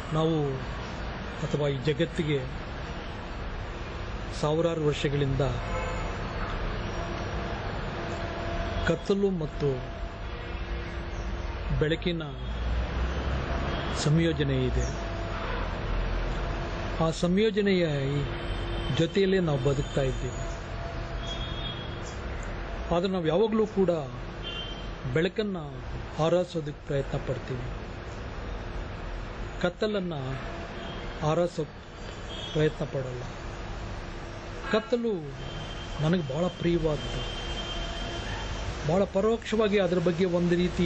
ನಾವು ಅಥವಾ ಈ ಜಗತ್ತಿಗೆ ಸಾವಿರಾರು ವರ್ಷಗಳಿಂದ ಕತ್ತಲು ಮತ್ತು ಬೆಳಕಿನ ಸಂಯೋಜನೆ ಇದೆ ಆ ಸಂಯೋಜನೆಯ ಈ ಜೊತೆಯಲ್ಲೇ ನಾವು ಬದುಕ್ತಾ ಇದ್ದೀವಿ ಆದರೆ ನಾವು ಯಾವಾಗಲೂ ಕೂಡ ಬೆಳಕನ್ನು ಆರಾಧಿಸೋದಕ್ಕೆ ಪ್ರಯತ್ನ ಪಡ್ತೀವಿ ಕತ್ತಲನ್ನು ಆರಾಧಿಸೋಕೆ ಪ್ರಯತ್ನ ಪಡಲ್ಲ ಕತ್ತಲು ನನಗೆ ಭಾಳ ಪ್ರಿಯವಾದ್ದು ಭಾಳ ಪರೋಕ್ಷವಾಗಿ ಅದರ ಬಗ್ಗೆ ಒಂದು ರೀತಿ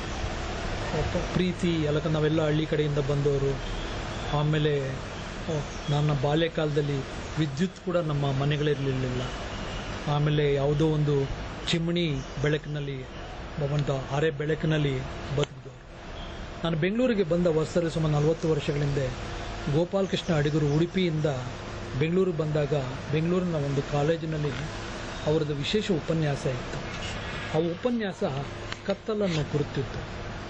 ಪ- ಪ್ರೀತಿ ಎಲ್ಲ ನಾವೆಲ್ಲ ಹಳ್ಳಿ ಕಡೆಯಿಂದ ಬಂದವರು ಆಮೇಲೆ ಆ, ನನ್ನ ಬಾಲ್ಯಕಾಲದಲ್ಲಿ ವಿದ್ಯುತ್ ಕೂಡ ನಮ್ಮ ಮನೆಗಳಿರಲಿಲ್ಲ ಆಮೇಲೆ ಯಾವುದೋ ಒಂದು ಚಿಮಣಿ ಬೆಳಕಿನಲ್ಲಿ ಒಂದು ಅರೆ ಬೆಳಕಿನಲ್ಲಿ ಬದುಕಿದವರು ನಾನು ಬೆಂಗಳೂರಿಗೆ ಬಂದ ವಸ್ತರೆ ಸುಮಾರು ನಲವತ್ತು ವರ್ಷಗಳ ಹಿಂದೆ ಗೋಪಾಲಕೃಷ್ಣ ಅಡಿಗರು ಉಡುಪಿಯಿಂದ ಬೆಂಗಳೂರಿಗೆ ಬಂದಾಗ ಬೆಂಗಳೂರಿನ ಒಂದು ಕಾಲೇಜಿನಲ್ಲಿ ಅವರದ್ದು ವಿಶೇಷ ಉಪನ್ಯಾಸ ಇತ್ತು ಆ ಉಪನ್ಯಾಸ ಕತ್ತಲನ್ನು ಕುರಿತಿತ್ತು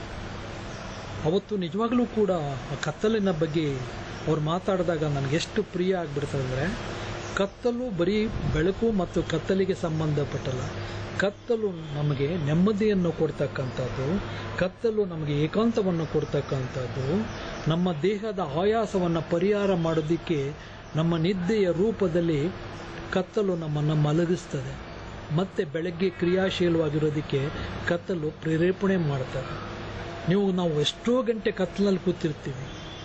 ಅವತ್ತು ನಿಜವಾಗಲೂ ಕೂಡ ಆ ಕತ್ತಲಿನ ಬಗ್ಗೆ ಅವ್ರು ಮಾತಾಡಿದಾಗ ನನಗೆ ಎಷ್ಟು ಪ್ರಿಯ ಆಗ್ಬಿಡ್ತದೆ ಅಂದರೆ ಕತ್ತಲು ಬರೀ ಬೆಳಕು ಮತ್ತು ಕತ್ತಲಿಗೆ ಸಂಬಂಧಪಟ್ಟಲ್ಲ ಕತ್ತಲು ನಮಗೆ ನೆಮ್ಮದಿಯನ್ನು ಕೊಡ್ತಕ್ಕಂಥದ್ದು ಕತ್ತಲು ನಮಗೆ ಏಕಾಂತವನ್ನು ಕೊಡ್ತಕ್ಕಂಥದ್ದು ನಮ್ಮ ದೇಹದ ಆಯಾಸವನ್ನು ಪರಿಹಾರ ಮಾಡೋದಕ್ಕೆ ನಮ್ಮ ನಿದ್ದೆಯ ರೂಪದಲ್ಲಿ ಕತ್ತಲು ನಮ್ಮನ್ನು ಮಲಗಿಸ್ತದೆ ಮತ್ತೆ ಬೆಳಗ್ಗೆ ಕ್ರಿಯಾಶೀಲವಾಗಿರೋದಕ್ಕೆ ಕತ್ತಲು ಪ್ರೇರೇಪಣೆ ಮಾಡ್ತದೆ ನೀವು ನಾವು ಎಷ್ಟೋ ಗಂಟೆ ಕತ್ತಲಲ್ಲಿ ಕೂತಿರ್ತೀವಿ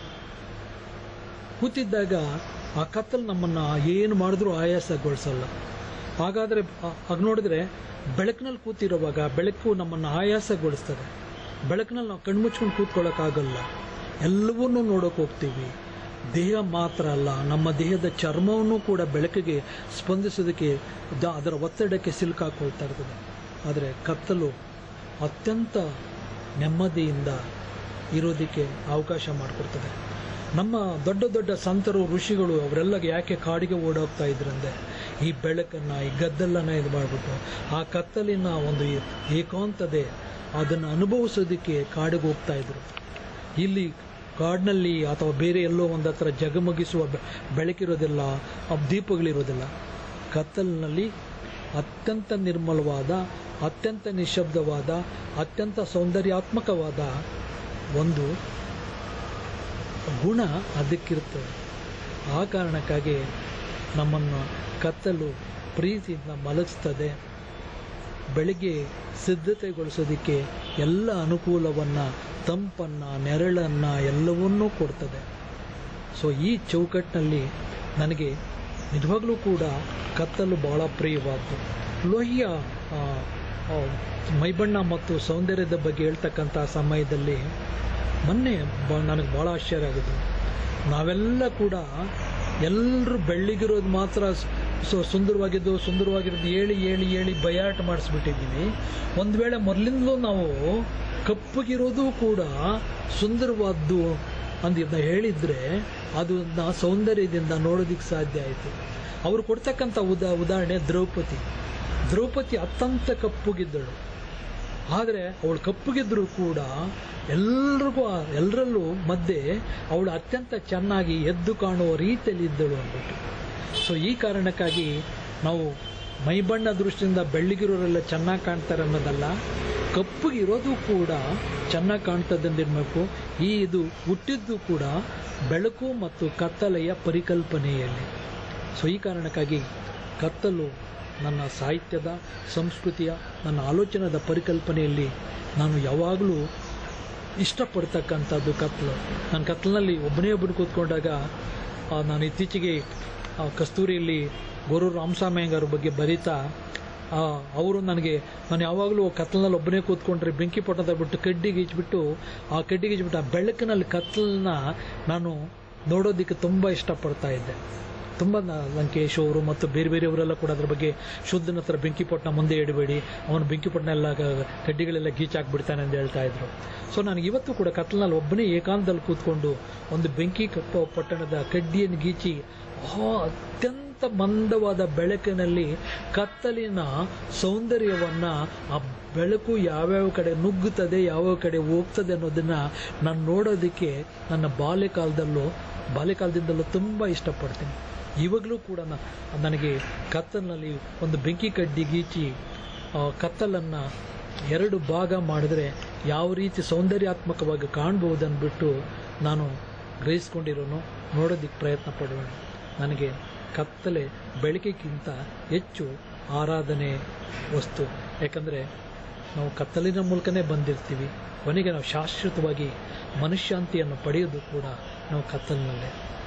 ಕೂತಿದ್ದಾಗ ಆ ಕತ್ತಲು ನಮ್ಮನ್ನು ಏನು ಮಾಡಿದ್ರೂ ಆಯಾಸಗೊಳಿಸಲ್ಲ ಹಾಗಾದರೆ ಆಗ ನೋಡಿದ್ರೆ ಬೆಳಕಿನಲ್ಲಿ ಕೂತಿರುವಾಗ ಬೆಳಕು ನಮ್ಮನ್ನು ಆಯಾಸಗೊಳಿಸ್ತದೆ ಬೆಳಕಿನಲ್ಲಿ ನಾವು ಕಣ್ಮುಚ್ಕೊಂಡು ಕೂತ್ಕೊಳ್ಳೋಕ್ಕಾಗಲ್ಲ ಎಲ್ಲವನ್ನೂ ನೋಡೋಕೆ ಹೋಗ್ತೀವಿ ದೇಹ ಮಾತ್ರ ಅಲ್ಲ ನಮ್ಮ ದೇಹದ ಚರ್ಮವನ್ನು ಕೂಡ ಬೆಳಕಿಗೆ ಸ್ಪಂದಿಸೋದಕ್ಕೆ ದ- ಅದರ ಒತ್ತಡಕ್ಕೆ ಸಿಲುಕಾಕೊಳ್ತಾ ಇರ್ತದೆ ಆದರೆ ಕತ್ತಲು ಅತ್ಯಂತ ನೆಮ್ಮದಿಯಿಂದ ಇರೋದಕ್ಕೆ ಅವಕಾಶ ಮಾಡಿಕೊಡ್ತದೆ ನಮ್ಮ ದೊಡ್ಡ ದೊಡ್ಡ ಸಂತರು ಋಷಿಗಳು ಅವರೆಲ್ಲ ಯಾಕೆ ಕಾಡಿಗೆ ಓಡೋಗ್ತಾ ಇದ್ರಂದ್ರೆ ಈ ಬೆಳಕನ್ನು ಈ ಗದ್ದಲನ್ನು ಇದು ಮಾಡಿಬಿಟ್ಟು ಆ ಕತ್ತಲಿನ ಒಂದು ಏ- ಏಕಾಂತತೆ ಅದನ್ನು ಅನುಭವಿಸೋದಕ್ಕೆ ಕಾಡಿಗೆ ಹೋಗ್ತಾ ಇದ್ರು ಇಲ್ಲಿ ಕಾಡಿನಲ್ಲಿ ಅಥವಾ ಬೇರೆ ಎಲ್ಲೋ ಒಂದು ಹತ್ರ ಜಗಮಗಿಸುವ ಬೆ- ಬೆಳಕಿರೋದಿಲ್ಲ ಆ ದೀಪಗಳಿರೋದಿಲ್ಲ ಕತ್ತಲಿನಲ್ಲಿ ಅತ್ಯಂತ ನಿರ್ಮಲವಾದ ಅತ್ಯಂತ ನಿಶಬ್ದವಾದ ಅತ್ಯಂತ ಸೌಂದರ್ಯಾತ್ಮಕವಾದ ಒಂದು ಗುಣ ಅದಕ್ಕಿರ್ತದೆ ಆ ಕಾರಣಕ್ಕಾಗಿ ನಮ್ಮನ್ನು ಕತ್ತಲು ಪ್ರೀತಿಯಿಂದ ಮಲಗಿಸ್ತದೆ ಬೆಳಿಗ್ಗೆ ಸಿದ್ಧತೆಗೊಳಿಸೋದಕ್ಕೆ ಎಲ್ಲ ಅನುಕೂಲವನ್ನು ತಂಪನ್ನು ನೆರಳನ್ನು ಎಲ್ಲವನ್ನೂ ಕೊಡ್ತದೆ ಸೊ ಈ ಚೌಕಟ್ಟಿನಲ್ಲಿ ನನಗೆ ನಿಜವಾಗ್ಲೂ ಕೂಡ ಕತ್ತಲು ಬಹಳ ಪ್ರಿಯವಾದ್ದು ಲೋಹಿಯ ಆ, ಆ, ಮೈಬಣ್ಣ ಮತ್ತು ಸೌಂದರ್ಯದ ಬಗ್ಗೆ ಹೇಳ್ತಕ್ಕಂಥ ಸಮಯದಲ್ಲಿ ಮೊನ್ನೆ ಬ ನನಗೆ ಭಾಳ ಆಶ್ಚರ್ಯ ಆಗುತ್ತೆ ನಾವೆಲ್ಲ ಕೂಡ ಎಲ್ಲರೂ ಬೆಳ್ಳಿಗಿರೋದು ಮಾತ್ರ ಸ್- ಸೊ ಸುಂದರವಾಗಿದ್ದು ಸುಂದರವಾಗಿರೋದು ಹೇಳಿ ಹೇಳಿ ಹೇಳಿ ಬಯಾಟ ಮಾಡಿಸ್ಬಿಟ್ಟಿದ್ದೀವಿ ಒಂದು ವೇಳೆ ಮೊದಲಿಂದಲೂ ನಾವು ಕಪ್ಪಗಿರೋದು ಕೂಡ ಸುಂದರವಾದ್ದು ಅಂತ ಹೇಳಿದ್ರೆ ಅದನ್ನ ಸೌಂದರ್ಯದಿಂದ ನೋಡೋದಕ್ಕೆ ಸಾಧ್ಯ ಆಯಿತು ಅವರು ಕೊಡ್ತಕ್ಕಂಥ ಉದಾ ಉದಾಹರಣೆ ದ್ರೌಪದಿ ದ್ರೌಪದಿ ಅತ್ಯಂತ ಕಪ್ಪುಗಿದ್ದಳು ಆದರೆ ಅವಳು ಕಪ್ಪುಗಿದ್ರೂ ಕೂಡ ಎಲ್ರಿಗೂ ಎಲ್ಲರಲ್ಲೂ ಮಧ್ಯೆ ಅವಳು ಅತ್ಯಂತ ಚೆನ್ನಾಗಿ ಎದ್ದು ಕಾಣುವ ರೀತಿಯಲ್ಲಿ ಇದ್ದಳು ಅಂದ್ಬಿಟ್ಟು ಸೊ ಈ ಕಾರಣಕ್ಕಾಗಿ ನಾವು ಮೈಬಣ್ಣ ದೃಷ್ಟಿಯಿಂದ ಬೆಳ್ಳಿಗಿರೋರೆಲ್ಲ ಚೆನ್ನಾಗಿ ಕಾಣ್ತಾರೆ ಅನ್ನೋದಲ್ಲ ಕಪ್ಪುಗಿರೋದು ಕೂಡ ಚೆನ್ನಾಗಿ ಕಾಣ್ತದಂದಿರಬೇಕು ಈ ಇದು ಹುಟ್ಟಿದ್ದು ಕೂಡ ಬೆಳಕು ಮತ್ತು ಕತ್ತಲೆಯ ಪರಿಕಲ್ಪನೆಯಲ್ಲಿ ಸೊ ಈ ಕಾರಣಕ್ಕಾಗಿ ಕತ್ತಲು ನನ್ನ ಸಾಹಿತ್ಯದ ಸಂಸ್ಕೃತಿಯ ನನ್ನ ಆಲೋಚನದ ಪರಿಕಲ್ಪನೆಯಲ್ಲಿ ನಾನು ಯಾವಾಗಲೂ ಇಷ್ಟಪಡ್ತಕ್ಕಂಥದ್ದು ಕತ್ತಲು ನಾನು ಕತ್ತಲಿನಲ್ಲಿ ಒಬ್ಬನೇ ಒಬ್ಬನು ಕೂತ್ಕೊಂಡಾಗ ಆ, ನಾನು ಇತ್ತೀಚೆಗೆ ಆ, ಕಸ್ತೂರಿಯಲ್ಲಿ ಗೊರು ರಾಮಸ್ವಾಮಿ ಅವ್ರ ಬಗ್ಗೆ ಬರೀತಾ ಆ, ಅವರು ನನಗೆ ನಾನು ಯಾವಾಗಲೂ ಕತ್ತಲಿನಲ್ಲಿ ಒಬ್ಬನೇ ಕೂತ್ಕೊಂಡ್ರೆ ಬೆಂಕಿ ಪಟ್ಟದ ಬಿಟ್ಟು ಕಡ್ಡಿಗೆ ಇಚ್ಬಿಟ್ಟು ಆ ಕಡ್ಡಿಗೆ ಇಚ್ಬಿಟ್ಟು ಆ ಬೆಳಕಿನಲ್ಲಿ ಕತ್ತಲನ್ನ ನಾನು ನೋಡೋದಕ್ಕೆ ತುಂಬ ಇಷ್ಟಪಡ್ತಾ ಇದ್ದೆ ತುಂಬ ನ- ಲಂಕೇಶ್ ಅವರು ಮತ್ತು ಬೇರೆ ಬೇರೆಯವರೆಲ್ಲ ಕೂಡ ಅದ್ರ ಬಗ್ಗೆ ಶುದ್ಧನ ಹತ್ರ ಬೆಂಕಿ ಪೊಟ್ಟಣ ಮುಂದೆ ಇಡಬೇಡಿ ಅವನು ಬೆಂಕಿ ಪೊಟ್ಟಣ ಎಲ್ಲ ಗ- ಕಡ್ಡಿಗಳೆಲ್ಲ ಗೀಚಾಕ್ಬಿಡ್ತಾನೆ ಅಂತ ಹೇಳ್ತಾ ಇದ್ರು ಸೊ ನನಗೆ ಇವತ್ತು ಕೂಡ ಕತ್ಲನಲ್ಲಿ ಒಬ್ಬನೇ ಏಕಾಂತದಲ್ಲಿ ಕೂತ್ಕೊಂಡು ಒಂದು ಬೆಂಕಿ ಕಪ್ಪ ಪಟ್ಟಣದ ಕಡ್ಡಿಯನ್ನು ಗೀಚಿ ಆ ಅತ್ಯಂತ ಅತ್ಯಂತ ಮಂದವಾದ ಬೆಳಕಿನಲ್ಲಿ ಕತ್ತಲಿನ ಸೌಂದರ್ಯವನ್ನ ಆ ಬೆಳಕು ಯಾವ್ಯಾವ ಕಡೆ ನುಗ್ಗುತ್ತದೆ ಯಾವ್ಯಾವ ಕಡೆ ಹೋಗ್ತದೆ ಅನ್ನೋದನ್ನ ನಾನು ನೋಡೋದಕ್ಕೆ ನನ್ನ ಬಾಲ್ಯಕಾಲದಲ್ಲೂ ಬಾಲ್ಯಕಾಲದಿಂದಲೂ ತುಂಬ ಇಷ್ಟಪಡ್ತೀನಿ ಇವಾಗಲೂ ಕೂಡ ನ- ನನಗೆ ಕತ್ತಲಿನಲ್ಲಿ ಒಂದು ಬೆಂಕಿ ಕಡ್ಡಿ ಗೀಚಿ ಆ ಕತ್ತಲನ್ನು ಎರಡು ಭಾಗ ಮಾಡಿದ್ರೆ ಯಾವ ರೀತಿ ಸೌಂದರ್ಯಾತ್ಮಕವಾಗಿ ಕಾಣ್ಬಹುದನ್ಬಿಟ್ಟು ನಾನು ಗ್ರಹಿಸ್ಕೊಂಡಿರೋನು ನೋಡೋದಕ್ಕೆ ಪ್ರಯತ್ನ ಪಡುವೆ ನನಗೆ ಕತ್ತಲೆ ಬೆಳಕಿಗಿಂತ ಹೆಚ್ಚು ಆರಾಧನೆ ವಸ್ತು ಯಾಕಂದರೆ ನಾವು ಕತ್ತಲಿನ ಮೂಲಕನೇ ಬಂದಿರ್ತೀವಿ ಕೊನೆಗೆ ನಾವು ಶಾಶ್ವತವಾಗಿ ಮನಃಶಾಂತಿಯನ್ನು ಪಡೆಯೋದು ಕೂಡ ನಾವು ಕತ್ತಲಿನಲ್ಲೇ